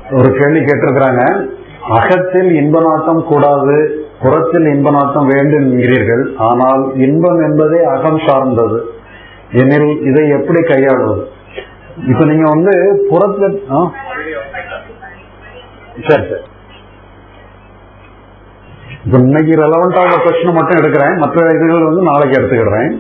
ஒரு கேள்வி கேட்டிருக்கிறாங்க அகத்தில் இன்ப நாட்டம் கூடாது புறத்தில் இன்ப நாட்டம் வேண்டும் என்கிறீர்கள் ஆனால் இன்பம் என்பதே அகம் சார்ந்தது எனில் இதை எப்படி கையாளுவது இப்ப நீங்க வந்து புறத்துல ஆ? சரி சரி இப்ப இன்னைக்கு ரெலவெண்டான கொஸ்டின் மட்டும் எடுக்கிறேன் மற்ற இதுகள் வந்து நாளைக்கு எடுத்துக்கிறேன்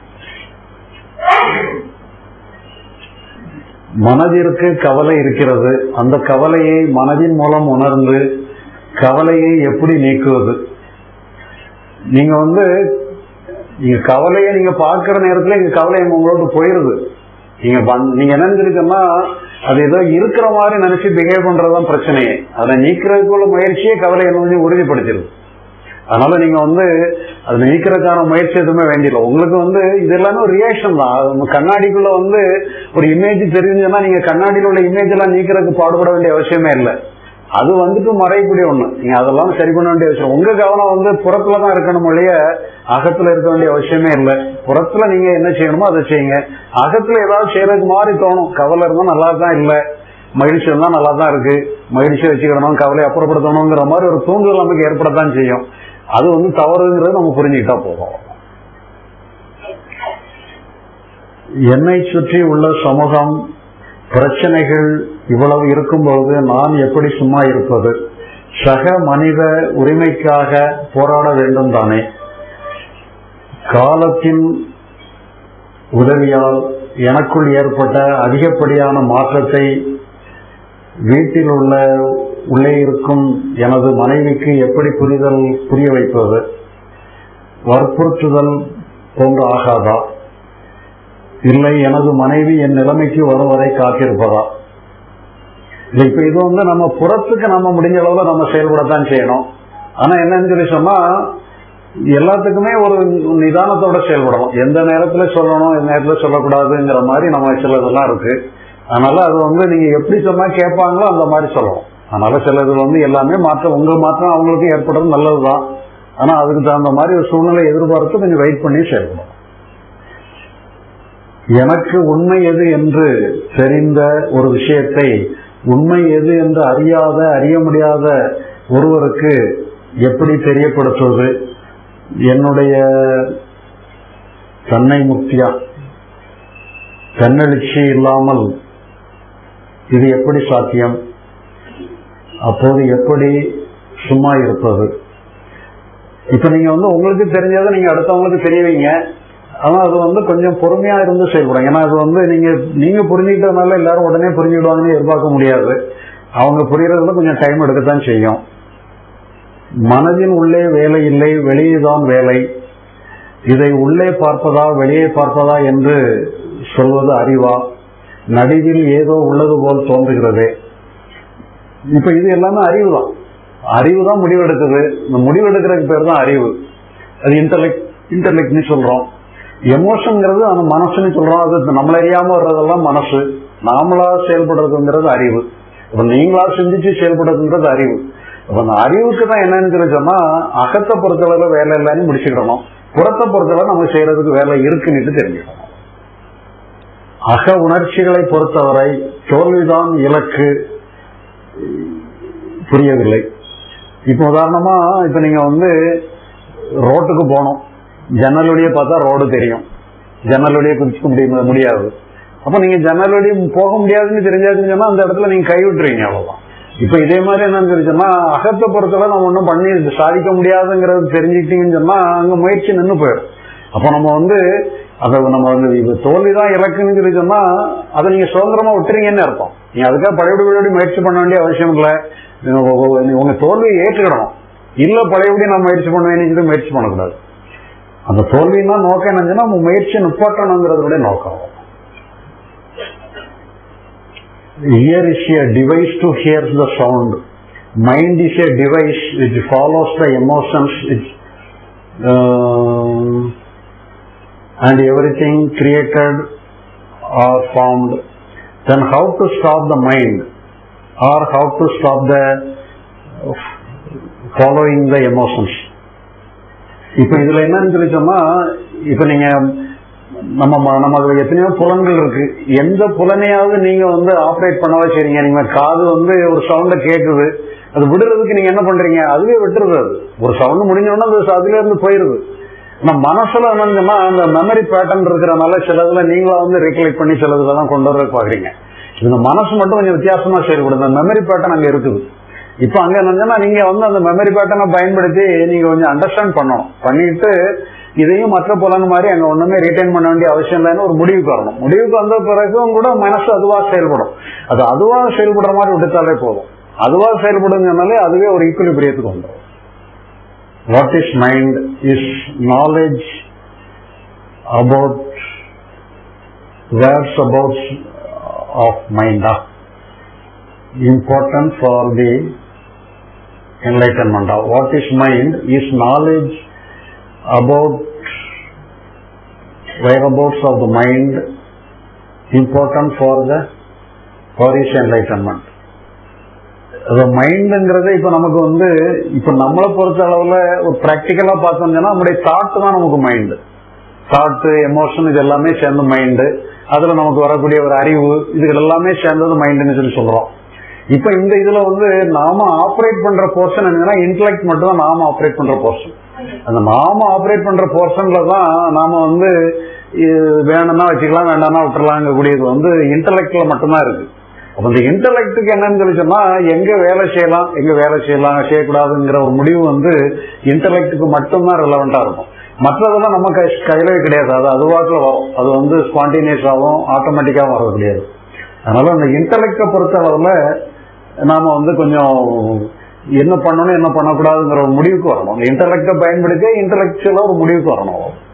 மனதிற்கு கவலை இருக்கிறது அந்த கவலையை மனதின் மூலம் உணர்ந்து கவலையை எப்படி நீக்குவது நீங்க வந்து நீங்க கவலையை நீங்க பார்க்கிற நேரத்துல இங்க கவலை உங்களோட போயிருது நீங்க வந்- நீங்க என்ன நினைச்சிருக்கோம்னா அது ஏதோ இருக்கிற மாதிரி நினைச்சு பிஹேவ் பண்றதுதான் பிரச்சனையே அதை நீக்கிறதுக்குள்ள முயற்சியே கவலை என்ன கொஞ்சம் உறுதிப்படுத்திடுது அதனால நீங்க வந்து அதை நீக்கிறதுக்கான முயற்சி எதுவுமே வேண்டியதில்லை உங்களுக்கு வந்து இது எல்லாமே ஒரு ரியாக்ஷன் தான் அது உங்க கண்ணாடிக்குள்ள வந்து ஒரு இமேஜ் தெரிஞ்சுன்னா நீங்க கண்ணாடியில் உள்ள இமேஜ் எல்லாம் நீக்கிறதுக்கு பாடுபட வேண்டிய அவசியமே இல்லை அது வந்துட்டு மறையக்கூடிய ஒண்ணு நீங்க அதெல்லாம் சரி பண்ண வேண்டிய அவசியம் உங்க கவனம் வந்து புறத்துல தான் இருக்கணும் ஒழிய அகத்துல இருக்க வேண்டிய அவசியமே இல்லை புறத்துல நீங்க என்ன செய்யணுமோ அதை செய்யுங்க அகத்துல ஏதாவது செய்யறதுக்கு மாதிரி தோணும் கவலை இருந்தா நல்லா தான் இல்லை மகிழ்ச்சி இருந்தா நல்லா தான் இருக்கு மகிழ்ச்சி வச்சுக்கிடணும் கவலை அப்புறப்படுத்தணுங்கிற மாதிரி ஒரு தூண்டுதல் நமக்கு ஏற்படத்தான் செய்யும் அது வந்து தவறுங்கிறது நம்ம புரிஞ்சுக்கிட்டா போதும் என்னை சுற்றி உள்ள சமூகம் பிரச்சனைகள் இவ்வளவு இருக்கும்போது நான் எப்படி சும்மா இருப்பது சக மனித உரிமைக்காக போராட வேண்டும் தானே காலத்தின் உதவியால் எனக்குள் ஏற்பட்ட அதிகப்படியான மாற்றத்தை வீட்டில் உள்ள உள்ளே இருக்கும் எனது மனைவிக்கு எப்படி புரிதல் புரிய வைப்பது வற்புறுத்துதல் போன்று ஆகாதா இல்லை எனது மனைவி என் நிலைமைக்கு வரும் வரை காத்திருப்பதா இல்ல இப்ப இது வந்து நம்ம புறத்துக்கு நம்ம முடிஞ்ச அளவுல நம்ம செயல்படத்தான் செய்யணும் ஆனா என்னன்னு சொல்லி சொன்னா எல்லாத்துக்குமே ஒரு நிதானத்தோட செயல்படணும் எந்த நேரத்துல சொல்லணும் எந்த நேரத்துல சொல்லக்கூடாதுங்கிற மாதிரி நம்ம சிலதெல்லாம் இருக்கு அதனால அது வந்து நீங்க எப்படி சொன்னா கேட்பாங்களோ அந்த மாதிரி சொல்லணும் அதனால சிலது வந்து எல்லாமே மாற்றம் உங்க மாற்றம் அவங்களுக்கு ஏற்படுறது நல்லதுதான் ஆனா அதுக்கு தகுந்த மாதிரி ஒரு சூழ்நிலை எதிர்பார்த்து கொஞ்சம் வெயிட் பண்ணி செயல்படும் எனக்கு உண்மை எது என்று தெரிந்த ஒரு விஷயத்தை உண்மை எது என்று அறியாத அறிய முடியாத ஒருவருக்கு எப்படி தெரியப்படுத்துவது என்னுடைய தன்னை முக்தியா தன்னெழுச்சி இல்லாமல் இது எப்படி சாத்தியம் அப்போது எப்படி சும்மா இருப்பது இப்ப நீங்க வந்து உங்களுக்கு தெரிஞ்சதை நீங்க அடுத்தவங்களுக்கு தெரியவீங்க ஆனா அது வந்து கொஞ்சம் பொறுமையா இருந்து செயல்படும் ஏன்னா அது வந்து நீங்க நீங்க புரிஞ்சுக்கிட்டதுனால எல்லாரும் உடனே புரிஞ்சுக்கிடுவாங்கன்னு எதிர்பார்க்க முடியாது அவங்க புரியறதுல கொஞ்சம் டைம் எடுக்கத்தான் செய்யும் மனதின் உள்ளே வேலை இல்லை வெளியே தான் வேலை இதை உள்ளே பார்ப்பதா வெளியே பார்ப்பதா என்று சொல்வது அறிவா நடுவில் ஏதோ உள்ளது போல் தோன்றுகிறது இப்ப இது எல்லாமே அறிவு தான் அறிவு தான் முடிவெடுக்குது இந்த முடிவெடுக்கிறதுக்கு பேர் தான் அறிவு அது இன்டர்லெக்ட் இன்டர்லெக்ட்னு சொல்றோம் எமோஷன்ங்கிறது அந்த மனசுன்னு சொல்றோம் அது நம்மள அறியாம வர்றதெல்லாம் மனசு நாமளா செயல்படுறதுங்கிறது அறிவு இப்ப நீங்களா சிந்திச்சு செயல்படுறதுங்கிறது அறிவு அப்ப அந்த அறிவுக்கு தான் என்னன்னு சொல்லி சொன்னா அகத்தை பொறுத்தளவுல வேலை இல்லைன்னு முடிச்சுக்கிடணும் புறத்தை பொறுத்தளவு நம்ம செய்யறதுக்கு வேலை இருக்குன்னு தெரிஞ்சுக்கணும் அக உணர்ச்சிகளை பொறுத்தவரை தோல்விதான் இலக்கு புரியவில்லை இப்ப உதாரணமா இப்ப நீங்க வந்து ரோட்டுக்கு போனோம் ஜன்னலுடைய பார்த்தா ரோடு தெரியும் ஜன்னலுடைய குதிக்க முடிய முடியாது அப்ப நீங்க ஜன்னலுடைய போக முடியாதுன்னு தெரிஞ்சாதுன்னு சொன்னா அந்த இடத்துல நீங்க கைவிட்டுறீங்க அவ்வளவுதான் இப்ப இதே மாதிரி என்னன்னு சொல்லி சொன்னா அகத்தை பொறுத்தவரை நம்ம ஒன்றும் பண்ணி சாதிக்க முடியாதுங்கிறது தெரிஞ்சுக்கிட்டீங்கன்னு சொன்னா அங்க முயற்சி நின்று போயிடும் அப்ப நம்ம வந்து அதை நம்ம வந்து இப்ப தோல்விதான் இலக்குன்னு சொல்லி சொன்னா அதை நீங்க சுதந்திரமா விட்டுறீங்கன்னு அர்த்தம் நீங்க அதுக்காக பழையபடி பழையபடி முயற்சி பண்ண வேண்டிய அவசியம் இல்லை உங்க தோல்வியை ஏற்றுக்கிடணும் இல்ல பழையபடி நான் முயற்சி பண்ணுவேன்னு முயற்சி பண்ணக்கூடாது அந்த தோல்வின்னா நோக்கம் என்னச்சுன்னா நம்ம முயற்சி நிப்பாட்டணுங்கிறத விட நோக்கம் Ear is a device to hear the sound. Mind is a device which follows the emotions which, uh, and everything created or formed. Then how to stop the mind or how to stop the uh, following the emotions. இப்ப இதுல என்னன்னு சொல்லி சொன்னா இப்ப நீங்க நம்ம ம- நமக்கு எத்தனையோ புலன்கள் இருக்கு எந்த புலனையாவது நீங்க வந்து ஆப்ரேட் பண்ணவா செய்றீங்க நீங்க காது வந்து ஒரு சவுண்ட கேக்குது அது விடுறதுக்கு நீங்க என்ன பண்றீங்க அதுவே விட்டுருது அது ஒரு சவுண்ட் முடிஞ்ச உடனே அது அதுல இருந்து போயிருது ஆனா மனசுல என்னன்னா அந்த மெமரி பேட்டர்ன் இருக்கிறனால சிலதுல நீங்களா வந்து ரெக்கலெக்ட் பண்ணி சிலதுல தான் கொண்டு வர பாக்குறீங்க இந்த மனசு மட்டும் கொஞ்சம் வித்தியாசமா செயல்படுது அந்த மெமரி பேட்டர்ன் அங்க இருக்குது இப்ப அங்க என்னன்னா நீங்க வந்து அந்த மெமரி பேட்டர்னை பயன்படுத்தி நீங்க கொஞ்சம் அண்டர்ஸ்டாண்ட் பண்ணணும் பண்ணிட்டு இதையும் மற்ற புலன் மாதிரி அங்க ஒண்ணுமே ரிட்டைன் பண்ண வேண்டிய அவசியம் இல்லைன்னு ஒரு முடிவுக்கு வரணும் முடிவுக்கு வந்த பிறகும் கூட மனசு அதுவா செயல்படும் அது அதுவா செயல்படுற மாதிரி விட்டுத்தாலே போதும் அதுவா செயல்படுங்கனாலே அதுவே ஒரு ஈக்குவலிபிரியத்துக்கு வந்துடும் what is mind is knowledge about verse about of மைண்டா important for the enlightenment. What is mind is knowledge about whereabouts of the mind important for the for his enlightenment. அது மைண்டுங்கிறது இப்ப நமக்கு வந்து இப்ப நம்மளை பொறுத்த அளவுல ஒரு பிராக்டிக்கலா பார்த்தோம்னா நம்முடைய தாட் தான் நமக்கு மைண்டு தாட் எமோஷன் இது எல்லாமே சேர்ந்த மைண்டு அதுல நமக்கு வரக்கூடிய ஒரு அறிவு இதுகள் எல்லாமே சேர்ந்தது மைண்டுன்னு சொல்லி சொல்றோம் இப்ப இந்த இதுல வந்து நாம ஆப்ரேட் பண்ற போர்ஷன் என்னன்னா இன்டலெக்ட் மட்டும் தான் நாம ஆப்ரேட் பண்ற போர்ஷன் அந்த நாம ஆப்ரேட் பண்ற போர்ஷன்ல தான் நாம வந்து இது வேணும்னா வச்சுக்கலாம் வேண்டாம்னா விட்டுறலாங்க கூடியது வந்து இன்டலெக்ட்ல மட்டும்தான் இருக்கு அப்ப இந்த இன்டலெக்டுக்கு என்னன்னு சொல்லி சொன்னா எங்க வேலை செய்யலாம் எங்க வேலை செய்யலாம் செய்யக்கூடாதுங்கிற ஒரு முடிவு வந்து இன்டலெக்டுக்கு மட்டும்தான் ரெலவெண்டா இருக்கும் மற்றதெல்லாம் நம்ம கை கையிலே கிடையாது அது அதுவாக்குல வரும் அது வந்து ஸ்பான்டேனியஸாகவும் ஆட்டோமேட்டிக்காகவும் வர்றது கிடையாது அதனால அந்த இன்டலெக்டை பொறுத்த அளவுல நாம வந்து கொஞ்சம் என்ன பண்ணணும் என்ன பண்ணக்கூடாதுங்கிற ஒரு முடிவுக்கு வரணும் இன்டலெக்டை பயன்படுத்தி இன்டலெக்சுவலா ஒரு முடிவுக்கு வரணும்